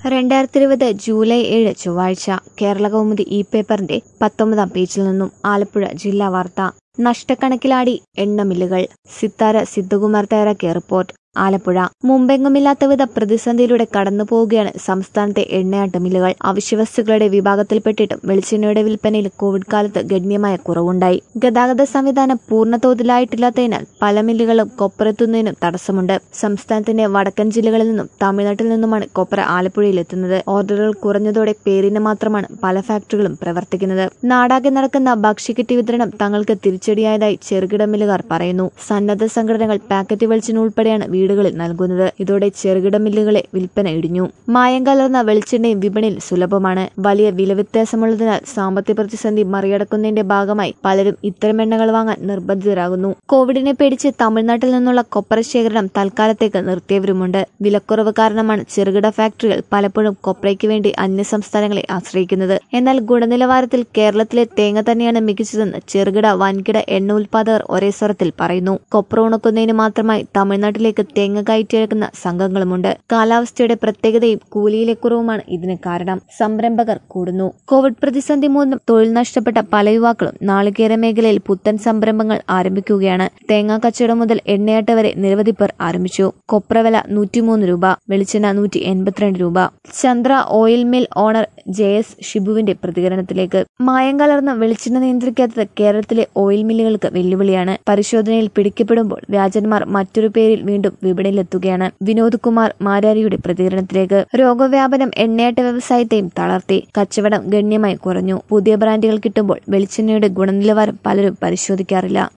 രണ്ടായിരത്തി ഇരുപത് ജൂലൈ ഏഴ് ചൊവ്വാഴ്ച കേരള കൗമുദി ഇ പേപ്പറിന്റെ പത്തൊമ്പതാം പേജിൽ നിന്നും ആലപ്പുഴ ജില്ലാ വാർത്ത നഷ്ടക്കണക്കിലാടി എണ്ണമില്ലുകൾ സിത്താര സിദ്ധകുമാർ തയ്യാറാക്കിയ റിപ്പോർട്ട് ആലപ്പുഴ മുമ്പെങ്ങുമില്ലാത്ത വിധ പ്രതിസന്ധിയിലൂടെ കടന്നു പോവുകയാണ് സംസ്ഥാനത്തെ എണ്ണയാട്ട മില്ലുകൾ അവശ്യവസ്തുക്കളുടെ വിഭാഗത്തിൽപ്പെട്ടിട്ടും വെളിച്ചെണ്ണയുടെ വിൽപ്പനയിൽ കോവിഡ് കാലത്ത് ഗണ്യമായ കുറവുണ്ടായി ഗതാഗത സംവിധാനം പൂർണ്ണതോതിലായിട്ടില്ലാത്തതിനാൽ പല മില്ലുകളും കൊപ്പറെത്തുന്നതിനും തടസ്സമുണ്ട് സംസ്ഥാനത്തിന്റെ വടക്കൻ ജില്ലകളിൽ നിന്നും തമിഴ്നാട്ടിൽ നിന്നുമാണ് കൊപ്പര ആലപ്പുഴയിൽ എത്തുന്നത് ഓർഡറുകൾ കുറഞ്ഞതോടെ പേരിന് മാത്രമാണ് പല ഫാക്ടറികളും പ്രവർത്തിക്കുന്നത് നാടാകെ നടക്കുന്ന ഭക്ഷ്യക്കിറ്റ് വിതരണം തങ്ങൾക്ക് തിരിച്ചടിയായതായി ചെറുകിട മില്ലുകാർ പറയുന്നു സന്നദ്ധ സംഘടനകൾ പാക്കറ്റ് വെളിച്ചെണ്ണ ഉൾപ്പെടെയാണ് വീടുകളിൽ നൽകുന്നത് ഇതോടെ ചെറുകിട മില്ലുകളെ വിൽപ്പന ഇടിഞ്ഞു മായം കലർന്ന വെളിച്ചെണ്ണയും വിപണിയിൽ സുലഭമാണ് വലിയ വില വ്യത്യാസമുള്ളതിനാൽ സാമ്പത്തിക പ്രതിസന്ധി മറികടക്കുന്നതിന്റെ ഭാഗമായി പലരും ഇത്തരം എണ്ണകൾ വാങ്ങാൻ നിർബന്ധിതരാകുന്നു കോവിഡിനെ പേടിച്ച് തമിഴ്നാട്ടിൽ നിന്നുള്ള കൊപ്പര ശേഖരണം തൽക്കാലത്തേക്ക് നിർത്തിയവരുമുണ്ട് വിലക്കുറവ് കാരണമാണ് ചെറുകിട ഫാക്ടറികൾ പലപ്പോഴും കൊപ്രയ്ക്ക് വേണ്ടി അന്യ സംസ്ഥാനങ്ങളെ ആശ്രയിക്കുന്നത് എന്നാൽ ഗുണനിലവാരത്തിൽ കേരളത്തിലെ തേങ്ങ തന്നെയാണ് മികച്ചതെന്ന് ചെറുകിട വൻകിട എണ്ണ ഉൽപാദകർ ഒരേ സ്വരത്തിൽ പറയുന്നു കൊപ്ര ഉണക്കുന്നതിന് മാത്രമായി തമിഴ്നാട്ടിലേക്ക് തേങ്ങ കയറ്റിയെടുക്കുന്ന സംഘങ്ങളുമുണ്ട് കാലാവസ്ഥയുടെ പ്രത്യേകതയും കൂലിയിലെ കുറവുമാണ് ഇതിന് കാരണം സംരംഭകർ കൂടുന്നു കോവിഡ് പ്രതിസന്ധി മൂലം തൊഴിൽ നഷ്ടപ്പെട്ട പല യുവാക്കളും നാളികേര മേഖലയിൽ പുത്തൻ സംരംഭങ്ങൾ ആരംഭിക്കുകയാണ് തേങ്ങാ കച്ചവടം മുതൽ എണ്ണയാട്ട വരെ നിരവധി പേർ ആരംഭിച്ചു കൊപ്രവില നൂറ്റിമൂന്ന് രൂപ വെളിച്ചെണ്ണ നൂറ്റി എൺപത്തിരണ്ട് രൂപ Chandra oil mill owner J S ഷിബുവിന്റെ പ്രതികരണത്തിലേക്ക് മായം കലർന്ന വെളിച്ചെണ്ണ നിയന്ത്രിക്കാത്തത് കേരളത്തിലെ ഓയിൽ മില്ലുകൾക്ക് വെല്ലുവിളിയാണ് പരിശോധനയിൽ പിടിക്കപ്പെടുമ്പോൾ വ്യാജന്മാർ മറ്റൊരു പേരിൽ വീണ്ടും വിപണിയിലെത്തുകയാണ് വിനോദ് കുമാർ മാരാരിയുടെ പ്രതികരണത്തിലേക്ക് രോഗവ്യാപനം എണ്ണയാട്ട വ്യവസായത്തെയും തളർത്തി കച്ചവടം ഗണ്യമായി കുറഞ്ഞു പുതിയ ബ്രാൻഡുകൾ കിട്ടുമ്പോൾ വെളിച്ചെണ്ണയുടെ ഗുണനിലവാരം പലരും പരിശോധിക്കാറില്ല